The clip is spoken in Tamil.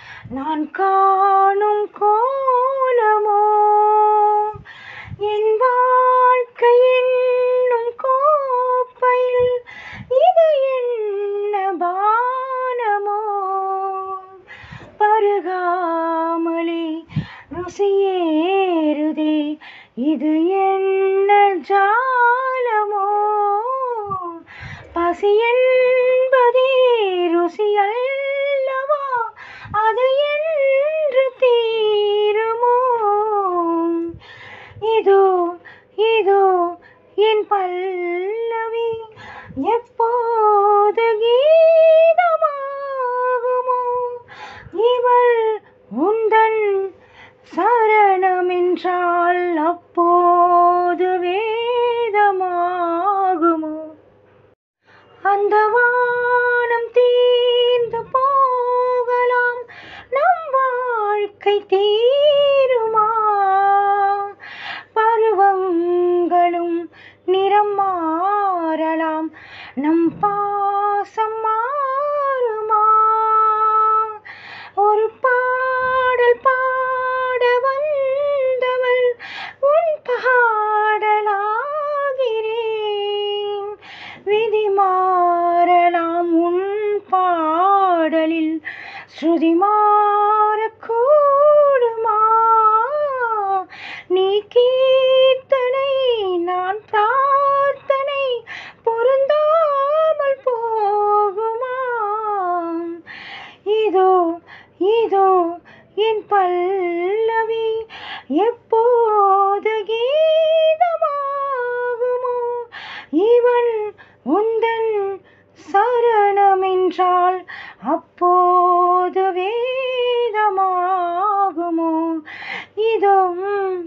நான் காணும் கோலமோ என் வாழ்க்கை என்னும் கோப்பையில் இது என்ன பானமோ பருகாமலே ருசியேறுதே இது என்ன ஜாலமோ பசி என்பதே ருசி அல்லவா அது என்று தீருமோ இதோ இதோ என் பல்லவி எப்போது கீதமாகுமோ இவள் உந்தன் சரணமென்றால் அப்போது வேதமாகுமோ அந்த வானம் தீர்ந்து போகலாம் நம் வாழ்க்கை தீருமா பருவங்களும் நிறம் மாறலாம் நம் பாசம் மாறுமா ஒரு பாடல் பாட வந்தவள் உன் பாடலாகிறேன் விதி மாறலாம் உன் பாடலில் ஸ்ருதி மாறக்கூடுமா நீ கீர்த்தனை நான் பிரார்த்தனை பொருந்தாமல் போகுமா இதோ இதோ என் பல்லவி எப்போது கீதமாகுமோ இவன் உந்தன் சரணமென்றால் அப்போது வேதமாகுமோ இதோ ம்,